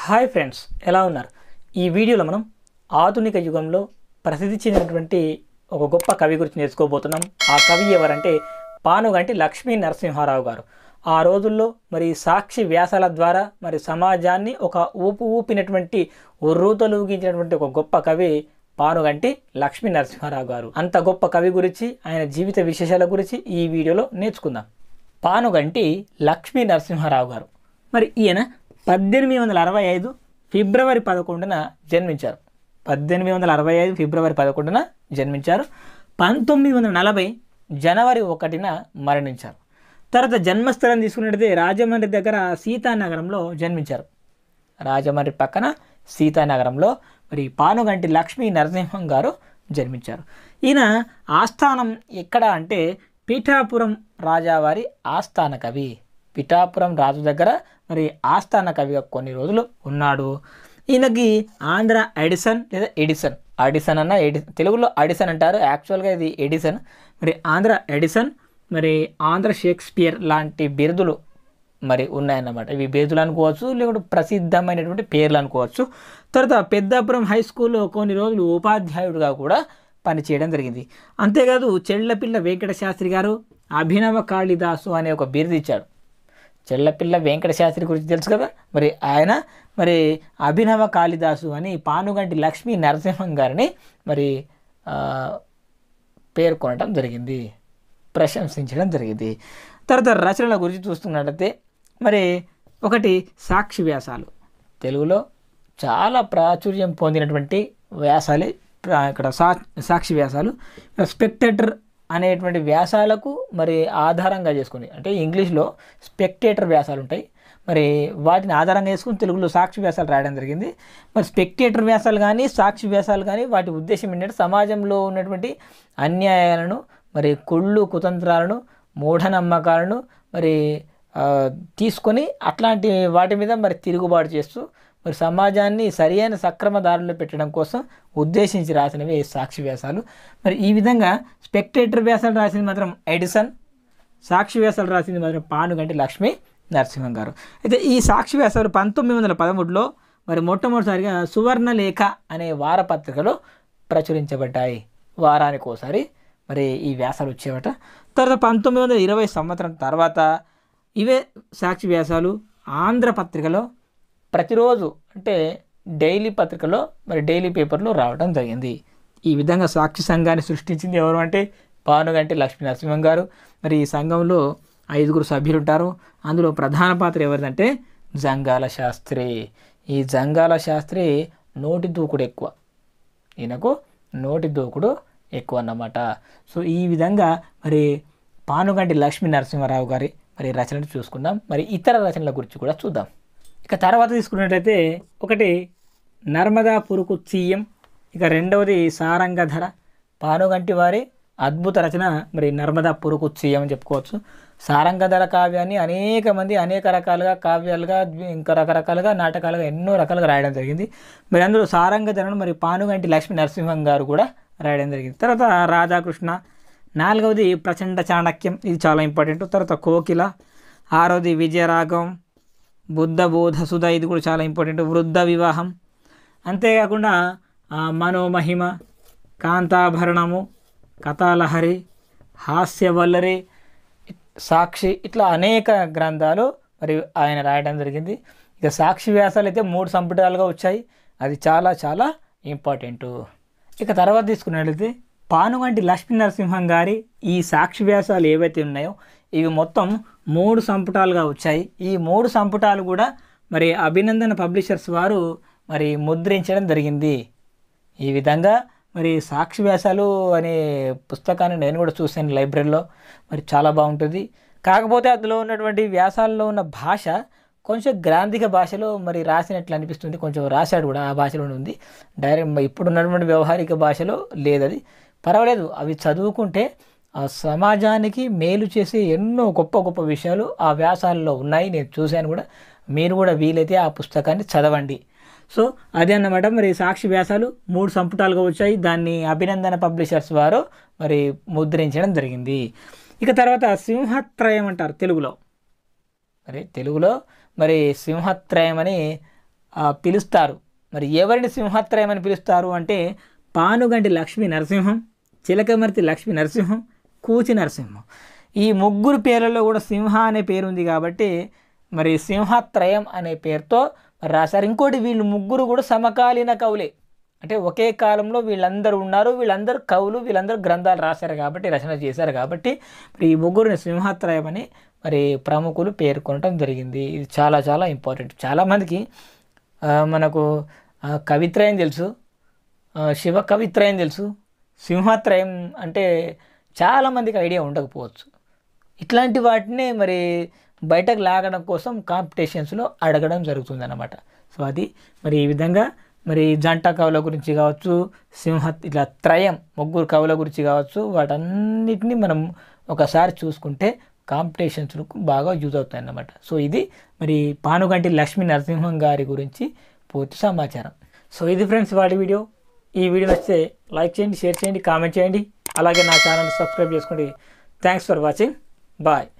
hi friends ఎలా ఉన్నారు ఈ వీడియోలో మనం ఆధునిక యుగంలో ప్రసిద్ధి చెందినటువంటి ఒక గొప్ప కవి గురించి నేర్చుకోబోతున్నాం ఆ కవి ఎవరంటే పానుగంటి లక్ష్మీ నరసింహారావు గారు ఆ రోజుల్లో మరి సాక్షి వ్యాసాల ద్వారా మరి సమాజాన్ని ఒక ఊపు ఊపినటువంటి ఉర్రూతలూగించినటువంటి ఒక గొప్ప కవి పానుగంటి లక్ష్మీ నరసింహారావు గారు అంత గొప్ప కవి గురించి ఆయన జీవిత విశేషాల గురించి ఈ వీడియోలో నేర్చుకుందాం పానుగంటి లక్ష్మీ నరసింహారావు గారు మరి ఈయన పద్దెనిమిది వందల అరవై ఐదు ఫిబ్రవరి పదకొండున జన్మించారు పద్దెనిమిది వందల అరవై ఐదు ఫిబ్రవరి పదకొండున జన్మించారు పంతొమ్మిది వందల నలభై జనవరి ఒకటిన మరణించారు తర్వాత జన్మస్థలం తీసుకున్నట్టయితే రాజమండ్రి దగ్గర సీతానగరంలో జన్మించారు రాజమండ్రి పక్కన సీతానగరంలో మరి పానుగంటి లక్ష్మీ నరసింహం గారు జన్మించారు ఈయన ఆస్థానం ఎక్కడ అంటే పీఠాపురం రాజావారి ఆస్థాన కవి పిఠాపురం రాజు దగ్గర మరి ఆస్థాన కవిగా కొన్ని రోజులు ఉన్నాడు ఈయనకి ఆంధ్ర ఎడిసన్ లేదా ఎడిసన్ అడిసన్ అన్న ఎడి తెలుగులో అడిసన్ అంటారు యాక్చువల్గా ఇది ఎడిసన్ మరి ఆంధ్ర ఎడిసన్ మరి ఆంధ్ర షేక్స్పియర్ లాంటి బిరుదులు మరి ఉన్నాయన్నమాట ఇవి బిరుదులు అనుకోవచ్చు లేకుంటే ప్రసిద్ధమైనటువంటి పేర్లు అనుకోవచ్చు తర్వాత పెద్దాపురం హై స్కూల్లో కొన్ని రోజులు ఉపాధ్యాయుడిగా కూడా పనిచేయడం జరిగింది అంతేకాదు చెళ్ళపిల్ల వెంకట శాస్త్రి గారు అభినవ కాళిదాసు అనే ఒక బిరుదు ఇచ్చాడు చెల్లపిల్ల వెంకట శాస్త్రి గురించి తెలుసు కదా మరి ఆయన మరి అభినవ కాళిదాసు అని పానుగంటి లక్ష్మీ నరసింహం గారిని మరి ఆ, పేర్కొనడం జరిగింది ప్రశంసించడం జరిగింది తర్వాత రచనల గురించి చూస్తున్నట్లయితే మరి ఒకటి సాక్షి వ్యాసాలు తెలుగులో చాలా ప్రాచుర్యం పొందినటువంటి వ్యాసాలే ప్ర- ఇక్కడ సా సాక్షి వ్యాసాలు స్పెక్టేటర్ అనేటువంటి వ్యాసాలకు మరి ఆధారంగా చేసుకుని అంటే ఇంగ్లీష్లో స్పెక్టేటర్ వ్యాసాలు ఉంటాయి మరి వాటిని ఆధారంగా చేసుకుని తెలుగులో సాక్షి వ్యాసాలు రాయడం జరిగింది మరి స్పెక్టేటర్ వ్యాసాలు కానీ సాక్షి వ్యాసాలు కానీ వాటి ఉద్దేశం ఏంటంటే సమాజంలో ఉన్నటువంటి అన్యాయాలను మరి కుళ్ళు కుతంత్రాలను మూఢనమ్మకాలను మరి ఆ, తీసుకొని అట్లాంటి వాటి మీద మరి తిరుగుబాటు చేస్తూ మరి సమాజాన్ని సరియైన సక్రమ దారిలో పెట్టడం కోసం ఉద్దేశించి రాసినవి ఈ సాక్షి వ్యాసాలు మరి ఈ విధంగా స్పెక్టేటర్ వ్యాసాలు రాసింది మాత్రం ఎడిసన్ సాక్షి వ్యాసాలు రాసింది మాత్రం పానుగంటి లక్ష్మి నరసింహం గారు అయితే ఈ సాక్షి వ్యాసాలు పంతొమ్మిది వందల పదమూడులో మరి మొట్టమొదటిసారిగా సువర్ణలేఖ అనే వారపత్రికలో ప్రచురించబడ్డాయి వారానికి ఒకసారి మరి ఈ వ్యాసాలు వచ్చేవట తర్వాత పంతొమ్మిది వందల ఇరవై సంవత్సరం తర్వాత ఇవే సాక్షి వ్యాసాలు ఆంధ్ర పత్రికలో ప్రతిరోజు అంటే డైలీ పత్రికలో మరి డైలీ పేపర్లో రావడం జరిగింది ఈ విధంగా సాక్షి సంఘాన్ని సృష్టించింది ఎవరు అంటే పానుగంటి లక్ష్మీ నరసింహం గారు మరి ఈ సంఘంలో ఐదుగురు సభ్యులు ఉంటారు అందులో ప్రధాన పాత్ర ఎవరిదంటే జంగాల శాస్త్రి ఈ జంగాల శాస్త్రి నోటి దూకుడు ఎక్కువ ఈయనకు నోటి దూకుడు ఎక్కువ అన్నమాట సో ఈ విధంగా మరి పానుగంటి లక్ష్మీ నరసింహారావు గారి మరి రచనలు చూసుకుందాం మరి ఇతర రచనల గురించి కూడా చూద్దాం ఇక తర్వాత తీసుకున్నట్లయితే ఒకటి నర్మదా పురుకు చీయం ఇక రెండవది సారంగధర పానుగంటి వారి అద్భుత రచన మరి నర్మదా పురుకు చీయం అని చెప్పుకోవచ్చు సారంగధర కావ్యాన్ని అనేక మంది అనేక రకాలుగా కావ్యాలుగా ఇంకా రకరకాలుగా నాటకాలుగా ఎన్నో రకాలుగా రాయడం జరిగింది మరి అందులో సారంగధరను మరి పానుగంటి లక్ష్మీ నరసింహం గారు కూడా రాయడం జరిగింది తర్వాత రాధాకృష్ణ నాలుగవది ప్రచండ చాణక్యం ఇది చాలా ఇంపార్టెంట్ తర్వాత కోకిల ఆరవది విజయరాగం బుద్ధ బోధ సుధ ఇది కూడా చాలా ఇంపార్టెంట్ వృద్ధ వివాహం అంతేకాకుండా ఆ, మనోమహిమ కాంతాభరణము కథాలహరి హాస్యవల్లరి సాక్షి ఇట్లా అనేక గ్రంథాలు మరి ఆయన రాయడం జరిగింది ఇక సాక్షి వ్యాసాలు అయితే మూడు సంపుటాలుగా వచ్చాయి అది చాలా చాలా ఇంపార్టెంట్ ఇక తర్వాత తీసుకున్నట్లయితే పానుగంటి లక్ష్మీ నరసింహం గారి ఈ సాక్షి వ్యాసాలు ఏవైతే ఉన్నాయో ఇవి మొత్తం మూడు సంపుటాలుగా వచ్చాయి ఈ మూడు సంపుటాలు కూడా మరి అభినందన పబ్లిషర్స్ వారు మరి ముద్రించడం జరిగింది ఈ విధంగా మరి సాక్షి వ్యాసాలు అనే పుస్తకాన్ని నేను కూడా చూశాను లైబ్రరీలో మరి చాలా బాగుంటుంది కాకపోతే అందులో ఉన్నటువంటి వ్యాసాల్లో ఉన్న భాష కొంచెం గ్రాంధిక భాషలో మరి రాసినట్లు అనిపిస్తుంది కొంచెం రాశాడు కూడా ఆ భాషలోనే ఉంది డైరెక్ట్ ఇప్పుడు ఉన్నటువంటి వ్యవహారిక భాషలో లేదు అది పర్వాలేదు అవి చదువుకుంటే ఆ సమాజానికి మేలు చేసే ఎన్నో గొప్ప గొప్ప విషయాలు ఆ వ్యాసాల్లో ఉన్నాయి నేను చూశాను కూడా మీరు కూడా వీలైతే ఆ పుస్తకాన్ని చదవండి సో అదే అన్నమాట మరి సాక్షి వ్యాసాలు మూడు సంపుటాలుగా వచ్చాయి దాన్ని అభినందన పబ్లిషర్స్ వారు మరి ముద్రించడం జరిగింది ఇక తర్వాత సింహత్రయం అంటారు తెలుగులో మరి తెలుగులో మరి సింహత్రయం అని ఆ, పిలుస్తారు మరి ఎవరిని సింహత్రయం అని పిలుస్తారు అంటే పానుగంటి లక్ష్మీ నరసింహం చిలకమర్తి లక్ష్మీ నరసింహం కూచి నరసింహం ఈ ముగ్గురు పేర్లలో కూడా సింహ అనే పేరు ఉంది కాబట్టి మరి సింహత్రయం అనే పేరుతో మరి రాశారు ఇంకోటి వీళ్ళు ముగ్గురు కూడా సమకాలీన కవులే అంటే ఒకే కాలంలో వీళ్ళందరూ ఉన్నారు వీళ్ళందరూ కవులు వీళ్ళందరూ గ్రంథాలు రాశారు కాబట్టి రచన చేశారు కాబట్టి మరి ఈ ముగ్గురిని సింహత్రయం అని మరి ప్రముఖులు పేర్కొనడం జరిగింది ఇది చాలా చాలా ఇంపార్టెంట్ చాలామందికి ఆ, మనకు ఆ, కవిత్రయం తెలుసు ఆ, శివ కవిత్రయం తెలుసు సింహత్రయం అంటే చాలామందికి ఐడియా ఉండకపోవచ్చు ఇట్లాంటి వాటిని మరి బయటకు లాగడం కోసం కాంపిటీషన్స్లో అడగడం జరుగుతుంది అన్నమాట సో అది మరి ఈ విధంగా మరి జంట కవుల గురించి కావచ్చు సింహ ఇట్లా త్రయం ముగ్గురు కవుల గురించి కావచ్చు వాటన్నిటిని మనం ఒకసారి చూసుకుంటే కాంపిటీషన్స్లకు బాగా యూజ్ అవుతాయి అన్నమాట సో ఇది మరి పానుగంటి లక్ష్మీ నరసింహం గారి గురించి పూర్తి సమాచారం సో ఇది ఫ్రెండ్స్ వాటి వీడియో ఈ వీడియో నచ్చితే లైక్ చేయండి షేర్ చేయండి కామెంట్ చేయండి అలాగే నా ఛానల్ సబ్స్క్రైబ్ చేసుకోండి థ్యాంక్స్ ఫర్ వాచింగ్ బాయ్